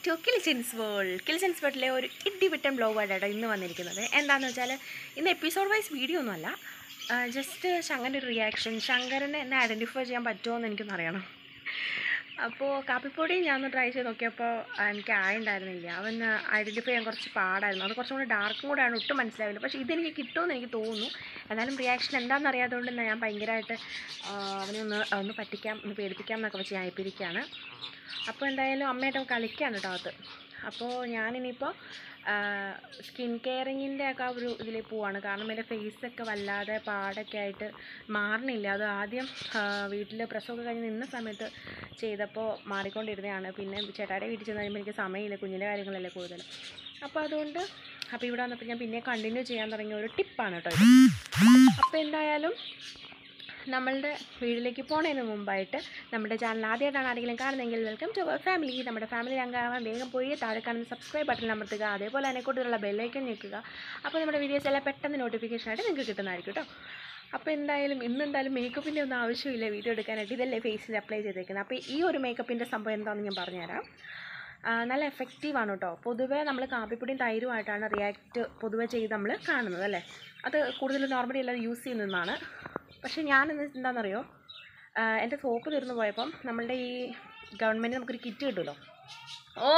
To കിൽസിൻസ് world കിൽസിൻസ് വേൾഡിലെ ഒരു ഇടിവിട്ടൻ ബ്ലോഗായിട്ടാണ് ഇന്ന് വന്നിരിക്കുന്നത് എന്താണെന്ന് വെച്ചാൽ ഇന്ന് എപ്പിസോഡ് വൈസ് വീഡിയോ ഒന്നുമല്ല ജസ്റ്റ് ശങ്കരൻ്റെ ഒരു റിയാക്ഷൻ ശങ്കരനെ എന്നെ ഐഡൻറ്റിഫൈ ചെയ്യാൻ പറ്റുമോ എന്ന് എനിക്കൊന്ന് അറിയണം അപ്പോൾ കാപ്പിപ്പൊടി ഞാനൊന്ന് ട്രൈ ചെയ്ത് നോക്കിയപ്പോൾ ആ, എനിക്ക് ആയുണ്ടായിരുന്നില്ല അവൻ ഐഡൻറ്റിഫൈ ചെയ്യാൻ കുറച്ച് പാടായിരുന്നു അത് കുറച്ചും കൂടി ഡാർക്കും കൂടെയാണ് ഒട്ടും മനസ്സിലാവില്ല പക്ഷേ ഇതെനിക്ക് കിട്ടുമെന്ന് എനിക്ക് തോന്നുന്നു എന്നാലും റിയാക്ഷൻ എന്താണെന്ന് അറിയാത്തതുകൊണ്ട് തന്നെ ഞാൻ ഭയങ്കരമായിട്ട് ആ, അവനെ ഒന്ന് ഒന്ന് പറ്റിക്കാം ഒന്ന് പേടിപ്പിക്കാം എന്നൊക്കെ വെച്ച് ഞാൻ ഏൽപ്പിരിക്കുകയാണ് അപ്പോൾ എന്തായാലും അമ്മയായിട്ട് കളിക്കുകയാണ് കേട്ടോ അകത്ത് അപ്പോൾ ഞാനിനിയിപ്പോൾ സ്കിൻ കെയറിങ്ങിൻ്റെ ഒക്കെ ആ ഒരു ഇതിൽ പോവാണ് കാരണം എൻ്റെ ഫേസൊക്കെ വല്ലാതെ പാടൊക്കെ ആയിട്ട് മാറണില്ല അത് ആദ്യം വീട്ടിൽ പ്രസവമൊക്കെ കഴിഞ്ഞ് നിന്ന സമയത്ത് ചെയ്തപ്പോൾ മാറിക്കൊണ്ടിരുന്നതാണ് പിന്നെ ചേട്ടായുടെ വീട്ടിൽ ചെന്ന് കഴിയുമ്പോൾ എനിക്ക് സമയമില്ല കുഞ്ഞിൻ്റെ കാര്യങ്ങളല്ലേ കൂടുതൽ അപ്പോൾ അതുകൊണ്ട് അപ്പോൾ ഇവിടെ വന്നപ്പോൾ ഞാൻ പിന്നെ കണ്ടിന്യൂ ചെയ്യാൻ തുടങ്ങിയ ഒരു ടിപ്പാണ് കേട്ടോ ഇത് അപ്പോൾ എന്തായാലും നമ്മളുടെ വീട്ടിലേക്ക് പോണതിന് മുമ്പായിട്ട് നമ്മുടെ ചാനൽ ആദ്യമായിട്ടാണ് ആരെങ്കിലും കാണുന്നതെങ്കിൽ വെൽക്കം ടു അവർ ഫാമിലി നമ്മുടെ ഫാമിലി അംഗമാവാൻ വേഗം പോയി താഴെ കാണുന്ന സബ്സ്ക്രൈബ് ബട്ടൺ അമർത്തുക അതേപോലെ തന്നെ കൂട്ടുള്ള ബെല്ലൈക്കൺ ഞെക്കുക അപ്പോൾ നമ്മുടെ വീഡിയോസ് എല്ലാം പെട്ടെന്ന് നോട്ടിഫിക്കേഷൻ ആയിട്ട് നിങ്ങൾക്ക് കിട്ടുന്നതായിരിക്കും കേട്ടോ അപ്പോൾ എന്തായാലും ഇന്ന് എന്തായാലും മേക്കപ്പിൻ്റെ ഒന്നും ആവശ്യമില്ല വീഡിയോ എടുക്കാനായിട്ട് ഇതല്ലേ ഫേസിൽ അപ്ലൈ ചെയ്തേക്കുന്നത് അപ്പോൾ ഈ ഒരു മേക്കപ്പിൻ്റെ സംഭവം എന്താണെന്ന് ഞാൻ പറഞ്ഞുതരാം ആ, നല്ല എഫക്റ്റീവാണ് കേട്ടോ പൊതുവേ നമ്മൾ കാപ്പിപ്പൊടിയും തൈരുമായിട്ടാണ് റിയാക്ട് പൊതുവേ ചെയ്ത് നമ്മൾ കാണുന്നത് അല്ലേ അത് കൂടുതൽ നോർമലി അല്ലാതെ യൂസ് ചെയ്യുന്നതാണ് പക്ഷേ ഞാൻ എന്താണെന്നറിയോ ആ, എൻ്റെ സോപ്പ് തീർന്നു പോയപ്പം നമ്മളുടെ ഈ ഗവൺമെൻറ് നമുക്കൊരു കിറ്റ് കിട്ടുമല്ലോ ഓ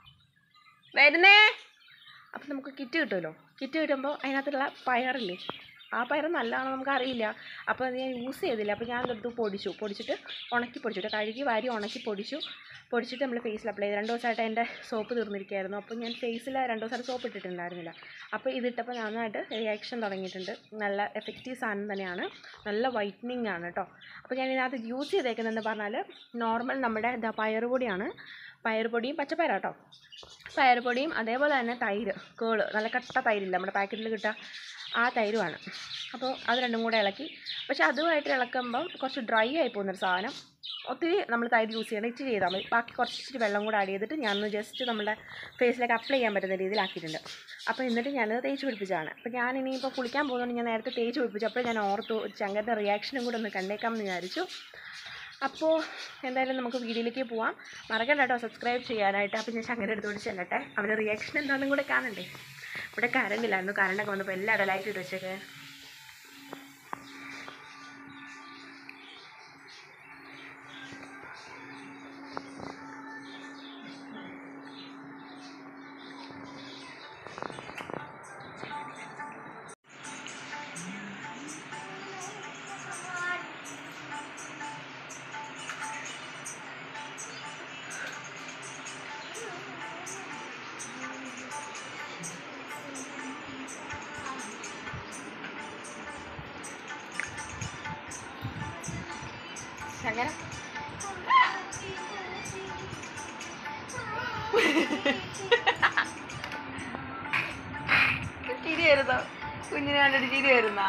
വരുന്നേ അപ്പം നമുക്ക് കിറ്റ് കിട്ടുമല്ലോ കിറ്റ് കിട്ടുമ്പോൾ അതിനകത്തുള്ള പയറില്ലേ ആ പയർ നല്ലതാണോ നമുക്ക് അറിയില്ല അപ്പോൾ അത് ഞാൻ യൂസ് ചെയ്തില്ല അപ്പോൾ ഞാൻ എടുത്ത് പൊടിച്ചു പൊടിച്ചിട്ട് ഉണക്കി പൊടിച്ചിട്ട് കഴുകി വാരി ഉണക്കി പൊടിച്ചു പൊടിച്ചിട്ട് നമ്മൾ ഫേസിൽ അപ്ലൈ ചെയ്തു രണ്ട് ദിവസമായിട്ട് എൻ്റെ സോപ്പ് തീർന്നിരിക്കുകയായിരുന്നു അപ്പോൾ ഞാൻ ഫേസിൽ രണ്ട് ദിവസമായിട്ട് സോപ്പ് ഇട്ടിട്ടുണ്ടായിരുന്നില്ല അപ്പോൾ ഇതിട്ടപ്പോൾ നന്നായിട്ട് റിയാക്ഷൻ തുടങ്ങിയിട്ടുണ്ട് നല്ല എഫക്റ്റീവ് സാധനം തന്നെയാണ് നല്ല വൈറ്റനിങ് ആണ് കേട്ടോ അപ്പോൾ ഞാൻ ഇതിനകത്ത് യൂസ് ചെയ്തേക്കുന്നതെന്ന് പറഞ്ഞാൽ നോർമൽ നമ്മുടെ ഇതാ പയറുപൊടിയാണ് പയറുപൊടിയും പച്ചപ്പയറാട്ടോ പയറുപൊടിയും അതേപോലെ തന്നെ തൈര് കേള് നല്ല കട്ട തൈരില്ല നമ്മുടെ പാക്കറ്റിൽ കിട്ടുക ആ തൈരുമാണ് അപ്പോൾ അത് രണ്ടും കൂടെ ഇളക്കി പക്ഷേ അതുമായിട്ട് ഇളക്കുമ്പം കുറച്ച് ഡ്രൈ ആയി പോകുന്നൊരു സാധനം ഒത്തിരി നമ്മൾ തൈര് യൂസ് ചെയ്യണം ഇച്ചിരി ചെയ്താൽ മതി ബാക്കി കുറച്ച് ഇച്ചിരി വെള്ളം കൂടെ ആഡ് ചെയ്തിട്ട് ഞാനൊന്ന് ജസ്റ്റ് നമ്മുടെ ഫേസിലേക്ക് അപ്ലൈ ചെയ്യാൻ പറ്റുന്ന രീതിയിലാക്കിയിട്ടുണ്ട് അപ്പോൾ എന്നിട്ട് ഞാനത് തേച്ച് പിടിപ്പിച്ചതാണ് അപ്പോൾ ഞാൻ ഇനിയിപ്പോൾ കുളിക്കാൻ പോകുന്നതുകൊണ്ട് ഞാൻ നേരത്തെ തേച്ച് പിടിപ്പിച്ചു അപ്പോൾ ഞാൻ ഓർത്തു ചങ്കൻ്റെ റിയാക്ഷനും കൂടെ ഒന്ന് കണ്ടേക്കാം എന്ന് വിചാരിച്ചു അപ്പോൾ എന്തായാലും നമുക്ക് വീഡിയോയിലേക്ക് പോവാം മറക്കണ്ട കേട്ടോ സബ്സ്ക്രൈബ് ചെയ്യാനായിട്ട് അപ്പോൾ ഞാൻ ശങ്കര എടുത്തോട്ട് ചെല്ലട്ടെ അവൻ്റെ റിയാക്ഷൻ എന്താണെന്നും കൂടെ കാണണ്ടേ ഇവിടെ കറണ്ട് ഇല്ലായിരുന്നു കറണ്ടൊക്കെ വന്നപ്പോൾ എല്ലാവരും ലൈറ്റ് ഇട്ട് വെച്ചേക്കെ ശങ്കര ചിരി വരുന്നോ കുഞ്ഞിനെ കണ്ടിട്ട് ചിരി വരുന്ന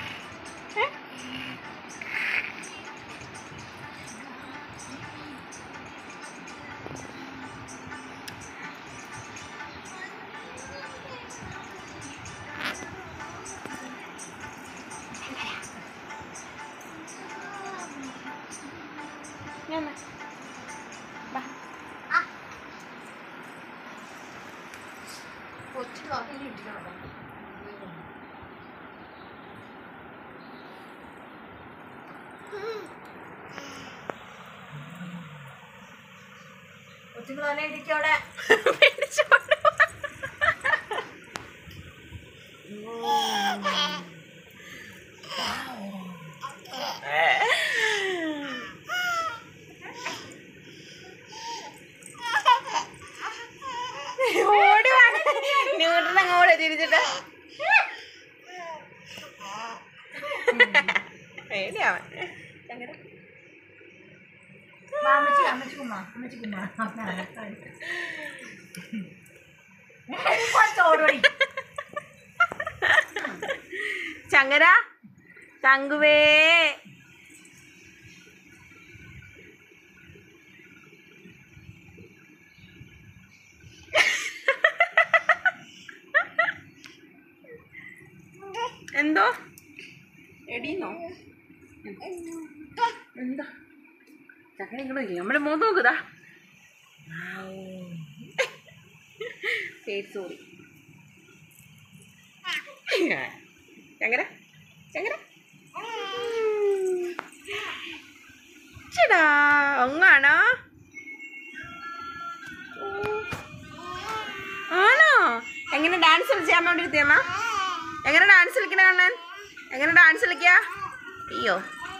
ഞാൻ വാ കൊച്ചുങ്ങൾ തന്നെ ഇരിക്കും അവിടെ ഓടി വാ ന്യൂട്രൻ അങ്ങോട്ട് തിരിച്ചിട്ട് പേടിയാവൻ ശങ്കര വാ, അമ്മച്ചി അമ്മച്ചി കുമ്മ അമ്മച്ചി കുമ്മ കുറച്ചോടി ചങ്കര തങ്കുവേ എന്തോ എടീന്നോ എന്താ ചക്കര ഇങ്ങോട്ട് നമ്മുടെ മുഖം നോക്കുതാ പേര് സോറി എങ്ങനെ എങ്ങനെ ചേടാ ഒങ്ങാണോ ആണോ എങ്ങനെ ഡാൻസ് കളിച്ചാൻ വേണ്ടി ഇരുത്തിയമ്മ എങ്ങനെ ഡാൻസ് കളിക്കണ കാണാൻ എങ്ങനെ ഡാൻസ് കളിക്ക അയ്യോ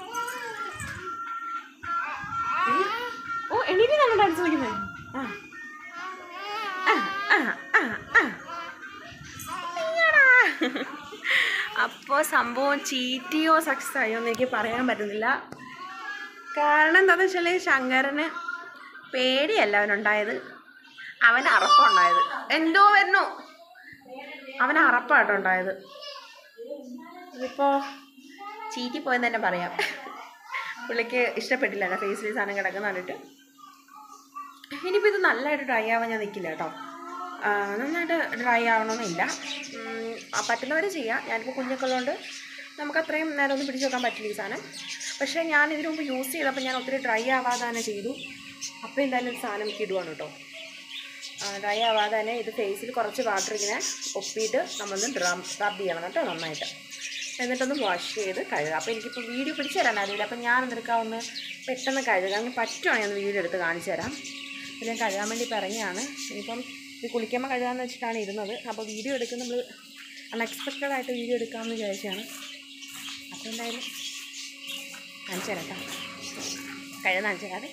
ഉം. ഓ എണീറ്റാണ് ഡാൻസ് കളിക്കുന്നത് ആ ആ, ആ, ആ, ആ. അയ്യടാ. അപ്പോൾ സംഭവം ചീറ്റിയോ സക്സസ് ആയോ എന്ന് എനിക്ക് പറയാൻ പറ്റുന്നില്ല കാരണം എന്താണെന്ന് വെച്ചാൽ ശങ്കരന് പേടിയല്ല അവനുണ്ടായത് അവന് അറപ്പുണ്ടായത് എന്തോ വരുന്നു അവന് അറപ്പാട്ടോ ഉണ്ടായത് ഇതിപ്പോൾ ചീറ്റി പോയെന്ന് തന്നെ പറയാം പുള്ളിക്ക് ഇഷ്ടപ്പെട്ടില്ല എൻ്റെ ഫേസിൽ സാധനം കിടക്കുന്ന കണ്ടിട്ട് ഇനിയിപ്പോൾ ഇത് നല്ലതായിട്ട് ഡ്രൈ ആവാൻ ഞാൻ നിൽക്കില്ല കേട്ടോ ആ, നന്നായിട്ട് ഡ്രൈ ആവണമെന്നില്ല ഉം, ആ, പറ്റുന്നവർ ചെയ്യാം ഞാനിപ്പോൾ കുഞ്ഞൊക്കെയുള്ളതുകൊണ്ട് നമുക്ക് അത്രയും നേരം ഒന്നും പിടിച്ചു വെക്കാൻ പറ്റില്ല ഈ സാധനം പക്ഷേ ഞാൻ ഇതിനു മുമ്പ് യൂസ് ചെയ്തപ്പോൾ ഞാൻ ഒത്തിരി ഡ്രൈ ആവാതെ തന്നെ ചെയ്തു അപ്പോൾ എന്തായാലും ഈ സാധനം എനിക്ക് ഇടുവാണ് കേട്ടോ ഡ്രൈ ആവാതെ തന്നെ ഇത് ഫേസിൽ കുറച്ച് വാട്ടർ ഇങ്ങനെ ഒപ്പിയിട്ട് നമ്മളൊന്ന് ഡ്രം റബ് ചെയ്യണം കേട്ടോ നന്നായിട്ട് എന്നിട്ടൊന്ന് വാഷ് ചെയ്ത് കഴുകുക അപ്പോൾ എനിക്കിപ്പോൾ വീഡിയോ പിടിച്ചു തരാൻ അറിയില്ല അപ്പോൾ ഞാൻ എന്തെടുക്കുക ഒന്ന് പെട്ടെന്ന് കഴുകുക അങ്ങനെ പറ്റുവാണെങ്കിൽ ഒന്ന് വീഡിയോ എടുത്ത് കാണിച്ചു തരാം അപ്പോൾ ഞാൻ കഴുകാൻ വേണ്ടി ഇപ്പോൾ ഇറങ്ങിയാണ് ഇനിയിപ്പം ഇത് കുളിക്കുമ്പോൾ കഴുകാമെന്ന് വെച്ചിട്ടാണ് ഇരുന്നത് അപ്പോൾ വീഡിയോ എടുക്കുന്ന നമ്മൾ അൺഎക്സ്പെക്റ്റഡ് ആയിട്ട് വീഡിയോ എടുക്കാമെന്ന് വിചാരിച്ചാണ് അപ്പോൾ എന്തായാലും കാണിച്ചു തരാം കേട്ടോ കഴുകാൻ കാണിച്ചു തരാതെ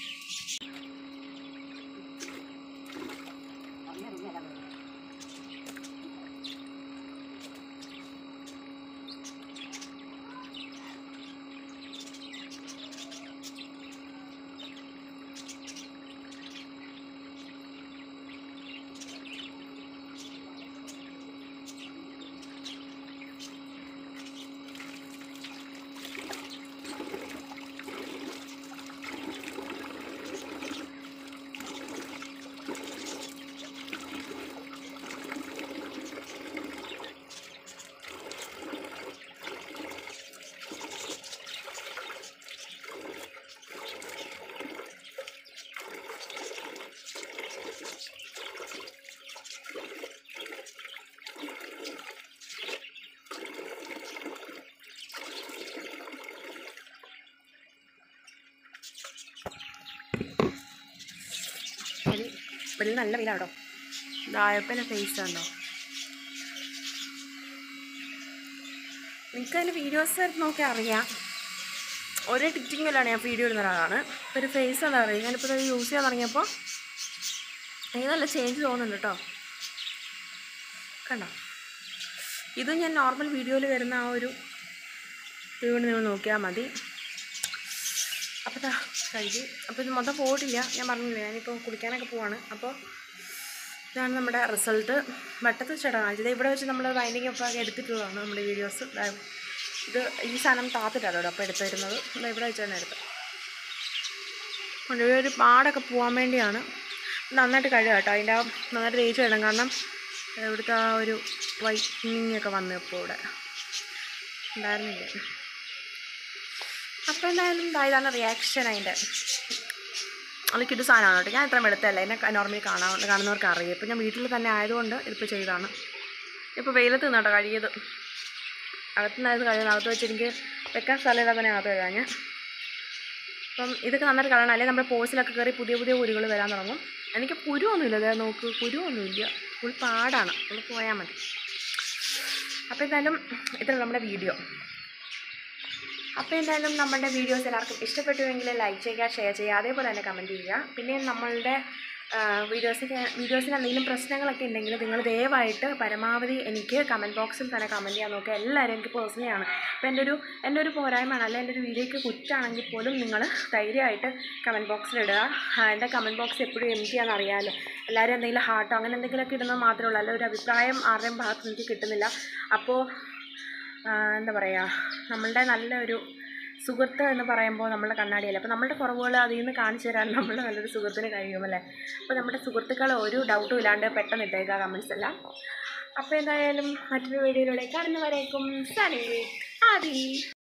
വെളി വെളി നല്ല വെയിലാട്ടോ ദായപ്പൻ്റെ ഫേസ് കണ്ടോ നിങ്ങൾക്ക് അതിൻ്റെ വീഡിയോസ് നോക്കി അറിയാം ഒരേ ടിച്ചിങ്ങിലാണ് ഞാൻ വീഡിയോ ഇടുന്ന ഒരാളാണ് ഇപ്പോൾ ഒരു ഫേസ് എന്താ പറയുക ഞാനിപ്പോൾ ഇത് യൂസ് ചെയ്യാൻ തുടങ്ങിയപ്പോൾ എനിക്ക് നല്ല ചേഞ്ച് തോന്നുന്നുണ്ട് കേട്ടോ കണ്ടോ ഇത് ഞാൻ നോർമൽ വീഡിയോയിൽ വരുന്ന ആ ഒരു ഇത് കൊണ്ട് നിങ്ങൾ നോക്കിയാൽ മതി അപ്പോൾ ദാ കഴുകി അപ്പോൾ ഇത് മൊത്തം പോയിട്ടില്ല ഞാൻ പറഞ്ഞില്ലേ ഞാനിപ്പോൾ കുളിക്കാനൊക്കെ പോവാണ് അപ്പോൾ ഇതാണ് നമ്മുടെ റിസൾട്ട് വട്ടത്ത് ചേട്ടാണ് ഇത് ഇവിടെ വെച്ച് നമ്മൾ വൈൻഡിങ് ഒക്കെ ആക്കി എടുത്തിട്ടുള്ളതാണ് നമ്മുടെ വീഡിയോസ് ഇത് ഈ സാധനം താത്തിട്ടാണ് കേട്ടോ അപ്പോൾ എടുത്ത് തരുന്നത് ഇതാ ഇവിടെ വെച്ചാണ് എടുത്തത് കൊണ്ടുപോയി ഒരു പാടൊക്കെ പോകാൻ വേണ്ടിയാണ് നന്നായിട്ട് കഴുകുക കേട്ടോ അതിൻ്റെ ആ നന്നായിട്ട് തേച്ച് വേണം കാരണം ഇവിടുത്തെ ആ ഒരു വൈറ്റനിങ് ഒക്കെ വന്നപ്പോൾ ഇവിടെ ഉണ്ടായിരുന്നില്ല അപ്പോൾ എന്തായാലും ദാ ഇതാണ് റിയാക്ഷൻ അതിൻ്റെ അത് കിട്ടു സാധനമാണ് കേട്ടോ ഞാൻ ഇത്രയും എടുത്തല്ല എന്നെ നോർമലി കാണാൻ കാണുന്നവർക്ക് അറിയാം ഇപ്പം ഞാൻ വീട്ടിൽ തന്നെ ആയതുകൊണ്ട് ഇതിപ്പോൾ ചെയ്താണ് ഇപ്പോൾ വെയിലത്ത് നിന്നോട്ടോ കഴിയത് അകത്തുനിന്നായത് കഴിയുന്നത് അകത്ത് വെച്ച് എനിക്ക് വെക്കാൻ സ്ഥലമില്ല തന്നെ അകത്ത് കഴുകാൻ ഞാൻ അപ്പം ഇതൊക്കെ നന്നായിട്ട് കളയണം അല്ലെങ്കിൽ നമ്മുടെ പോസിലൊക്കെ കയറി പുതിയ പുതിയ കുരുകൾ വരാൻ തുടങ്ങും എനിക്ക് കുരുവൊന്നുമില്ല അതായത് നോക്ക് കുരുവൊന്നുമില്ല ഫുൾ പാടാണ് നമ്മൾ പോയാൽ മതി അപ്പോൾ എന്തായാലും ഇത്രയുള്ള നമ്മുടെ വീഡിയോ അപ്പോൾ എന്തായാലും നമ്മുടെ വീഡിയോസ് എല്ലാവർക്കും ഇഷ്ടപ്പെട്ടുവെങ്കിൽ ലൈക്ക് ചെയ്യുക ഷെയർ ചെയ്യുക അതേപോലെ തന്നെ കമൻറ്റ് ചെയ്യുക പിന്നെ നമ്മളുടെ വീഡിയോസിന് വീഡിയോസിന് എന്തെങ്കിലും പ്രശ്നങ്ങളൊക്കെ ഉണ്ടെങ്കിൽ നിങ്ങൾ ദയവായിട്ട് പരമാവധി എനിക്ക് കമൻറ്റ് ബോക്സിൽ തന്നെ കമൻറ്റ് ചെയ്യാൻ നോക്കുക എല്ലാവരും എനിക്ക് പേഴ്സണലി ആണ് അപ്പോൾ എൻ്റെ ഒരു എൻ്റെ ഒരു പോരായ്മയാണ് അല്ലെങ്കിൽ എൻ്റെ ഒരു വീഡിയോയ്ക്ക് കുറ്റാണെങ്കിൽ പോലും നിങ്ങൾ ധൈര്യമായിട്ട് കമൻറ്റ് ബോക്സിൽ ഇടുക ആ, എൻ്റെ കമൻറ്റ് ബോക്സ് എപ്പോഴും എം ടി ആണെന്ന് അറിയാമല്ലോ എല്ലാവരും എന്തെങ്കിലും ഹാർട്ടോ അങ്ങനെ എന്തെങ്കിലുമൊക്കെ ഇടുന്നത് മാത്രമേ ഉള്ളൂ അല്ല ഒരു അഭിപ്രായം ആരുടെയും ഭാഗത്ത് നിന്ന് എനിക്ക് കിട്ടുന്നില്ല അപ്പോൾ ആ, എന്താ പറയുക നമ്മളുടെ നല്ലൊരു സുഹൃത്ത് എന്ന് പറയുമ്പോൾ നമ്മളുടെ കണ്ണാടിയല്ലേ അപ്പോൾ നമ്മളുടെ കുറവുകൾ അതിൽ നിന്ന് കാണിച്ചു തരാൻ നമ്മളുടെ നല്ലൊരു സുഹൃത്തിന് കഴിയുമല്ലേ അപ്പോൾ നമ്മുടെ സുഹൃത്തുക്കൾ ഒരു ഡൗട്ടും ഇല്ലാണ്ട് പെട്ടെന്ന് ഇട്ടേക്കുക കമൻസ് എല്ലാം അപ്പോൾ എന്തായാലും മറ്റൊരു വീഡിയോയിലൂടെ കാണുന്നവരേക്കും സനീ ആദി